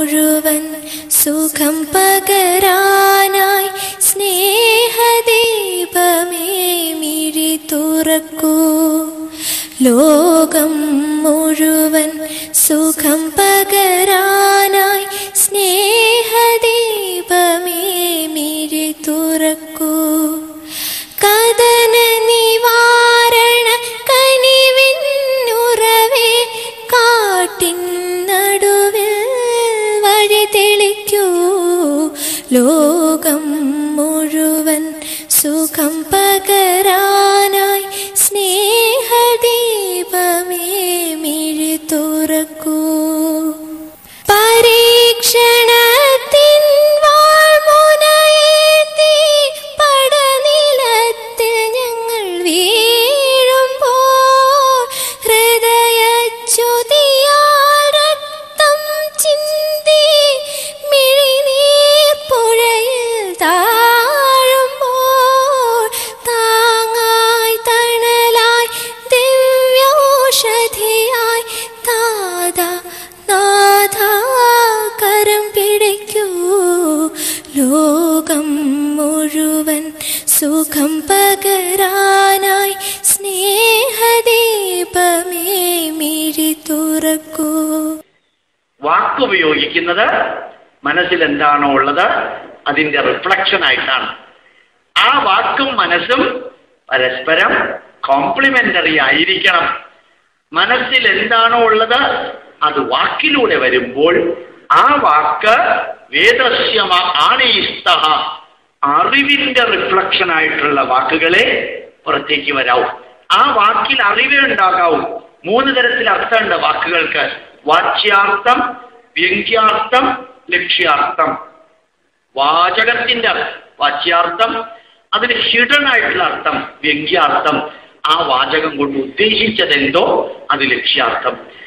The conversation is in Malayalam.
മുഴുവൻ സുഖം പകരാനായി സ്നേഹദീപമേ മിഴി തുറക്കൂ ലോകം മുഴുവൻ സുഖം പകരാനായി സ്നേഹദീപമേ മിഴി തുറക്കൂ കഥന നിവാരണ കനിവിന്നുറവേ കാട്ടിൻ നടുവിൽ വഴി തെളിക്കൂ ലോകം മുഴുവൻ സുഖം പകരാനായി സ്നേഹദീപമേ മിഴി തുറക്കൂ പരീക്ഷണത്തിൻ വാൾമുനയേന്തി പടനിലത്തിൽ ഞങ്ങൾ വീഴുമ്പോൾ ഹൃദയച്യുതിയാൽ രക്തം ചിന്തി മിഴിനീർ പുഴയിൽ താഴുമ്പോൾ താങ്ങായി തണലായി ദിവ്യോഷധിയായി താത നാഥ കരം പിടിക്കൂ ലോകം മുഴുവൻ സുഖം പകരാനായി സ്നേഹദീപമേ മിഴി തുറക്കൂ വാക്ക് ഉപയോഗിക്കുന്നത് മനസ്സിൽ എന്താണോ ഉള്ളത് അതിന്റെ റിഫ്ലക്ഷൻ ആയിട്ടാണ് ആ വാക്കും മനസ്സും പരസ്പരം കോംപ്ലിമെന്ററി ആയിരിക്കണം മനസ്സിൽ എന്താണോ ഉള്ളത് അത് വാക്കിലൂടെ വരുമ്പോൾ ആ വാക്ക് വേദസ്യമ ആണീസ്ത അറിവിന്റെ റിഫ്ലക്ഷൻ ആയിട്ടുള്ള വാക്കുകളെ പുറത്തേക്ക് വരാവൂ ആ വാക്കിൽ അറിവേ ഉണ്ടാകാവൂ മൂന്ന് തരത്തിൽ അർത്ഥമുണ്ട് വാക്കുകൾക്ക് വാച്യാർത്ഥം വ്യംഗ്യാർത്ഥം ലക്ഷ്യാർത്ഥം വാചകത്തിന്റെ വാച്യാർത്ഥം അതിന് ഹിഡൻ ആയിട്ടുള്ള അർത്ഥം വ്യംഗ്യാർത്ഥം ആ വാചകം കൊണ്ട് ഉദ്ദേശിച്ചതെന്തോ അത് ലക്ഷ്യാർത്ഥം